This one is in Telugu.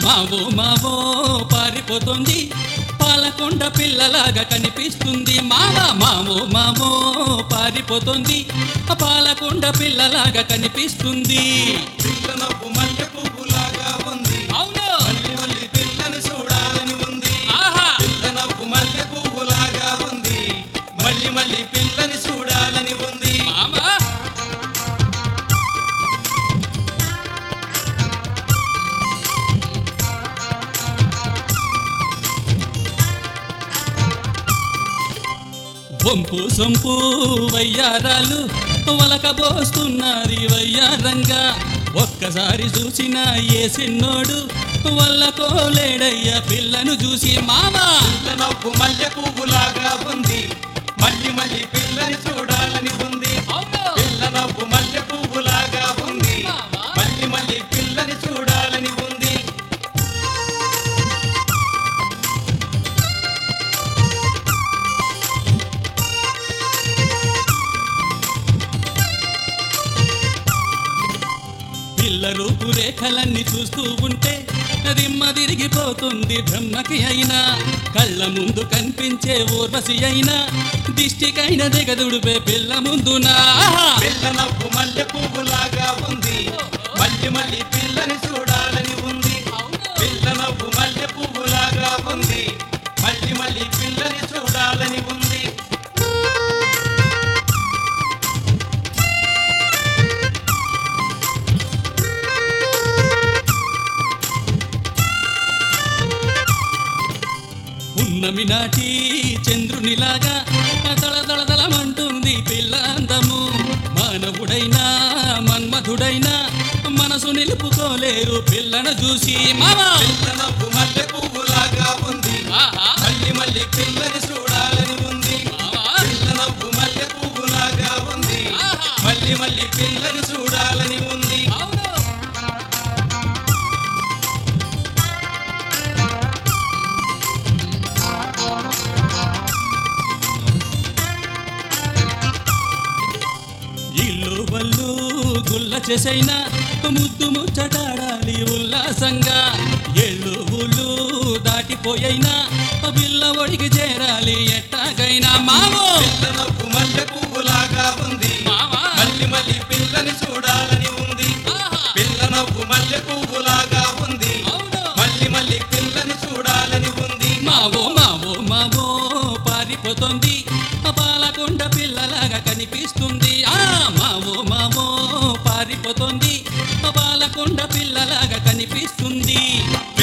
మావో మావో పారిపోతుంది పాలకొండ పిల్లలాగా కనిపిస్తుంది మామ మావో మావో పారిపోతుంది పాలకొండ పిల్లలాగా కనిపిస్తుంది పిల్ల నవ్వు మల్లె పువ్వులాగా ఉంది అవును మళ్ళీ మళ్ళీ పిల్లని చూడాలని ఉంది ఆహా పిల్ల నవ్వు మల్లె పువ్వులాగా ఉంది మళ్ళీ మళ్ళీ పిల్లని చూడాలని ఉంది మామ వంపు సొంపు వయ్యారాలు వలకబోస్తున్నది వయ్యారంగా ఒక్కసారి చూసిన ఏ సిన్నోడు వల్లకోలేడయ్య పిల్లను చూసి మామా పిల్ల నవ్వు మల్లె పువ్వులాగా ఉంది మళ్ళీ మళ్ళీ పిల్లని చూడాలని ఉంది పిల్ల నవ్వు మల్లె పువ్వులాగా ఉంది మళ్ళీ మళ్ళీ పిల్లని చూడాలని ఉంది పిల్ల రూపురేఖలన్నీ చూస్తూ ఉంటే దిమ్మ తిరిగిపోతుంది బ్రహ్మకి అయినా కళ్ళ ముందు కనిపించే ఊర్వశి అయినా దిష్టికైన దిగదుడిపే పిల్ల ముందునా పిల్ల నవ్వు మల్లె పువ్వులాగా ఉంది మళ్ళీ మళ్ళీ పిల్లని చూడాలని ఉంది పిల్ల నవ్వు మల్లె పువ్వులాగా ఉంది మళ్ళీ మళ్ళీ పిల్లని చూడాలని ఉంది ఉన్నమి నాటి చంద్రునిలాగా దళదళదళమంటుంది పిల్ల అందము మానవుడైనా మన్మధుడైనా మనసు నిలుపుకోలేరు పిల్లను చూసి మామా పిల్ల నవ్వు మల్లె పువ్వులాగా ఉంది ఆహా, మళ్ళీ మళ్ళీ పిల్లని చూడాలని ఉంది మామా. పిల్ల నవ్వు మల్లె పువ్వులాగా ఉంది ఆహా. మళ్ళీ మళ్ళీ పిల్లని చూడాలని ఉంది అవును ఇల్లు వల్లు గుల్ల చేసైనా ముద్దు ముచ్చటాడాలి ఉల్లాసంగా ఎళ్ళు ఊళ్ళు దాటిపోయైనా పిల్ల ఒడికి చేరాలి ఎట్టాగైనా మావో పిల్ల నవ్వు మల్లె పువ్వులాగా ఉంది మావా. మళ్ళీ మళ్ళీ పిల్లని చూడాలని ఉంది ఆహా. పిల్ల నవ్వు మల్లె పువ్వులాగా ఉంది అవును. మళ్ళీ మళ్ళీ పిల్లని చూడాలని ఉంది మావో మావో మావో పారిపోతుంది పాలకొండ పిల్లలాగా కనిపిస్తుంది ఆ మావో మావో పారిపోతుంది పాలకొండ పిల్లలాగా కనిపిస్తుంది